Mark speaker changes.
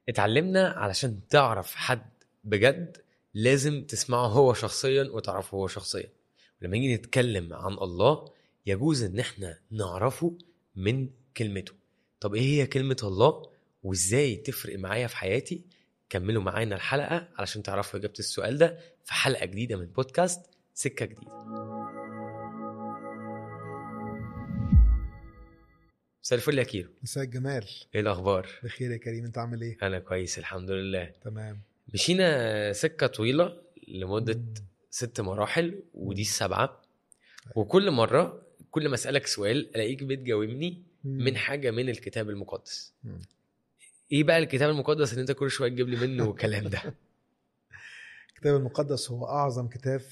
Speaker 1: اتعلمنا علشان تعرف حد بجد لازم تسمعه هو شخصيا وتعرفه هو شخصيا ولما نيجي نتكلم عن الله يجوز ان احنا نعرفه من كلمته طب ايه هي كلمة الله وازاي تفرق معايا في حياتي كملوا معانا الحلقة علشان تعرفوا إجابة السؤال ده في حلقة جديدة من بودكاست سكة جديدة مساء الفل يا كيرو
Speaker 2: مساء الجمال
Speaker 1: ايه الاخبار
Speaker 2: بخير يا كريم انت عامل ايه
Speaker 1: انا كويس الحمد لله
Speaker 2: تمام
Speaker 1: مشينا سكة طويلة لمدة
Speaker 2: مم.
Speaker 1: ست مراحل ودي السبعة وكل مرة كل ما اسألك سؤال الاقيك بتجاوبني
Speaker 2: مم.
Speaker 1: من حاجة من الكتاب المقدس
Speaker 2: مم.
Speaker 1: ايه بقى الكتاب المقدس اللي انت كل شوية تجيب لي منه الكلام ده
Speaker 2: الكتاب المقدس هو اعظم كتاب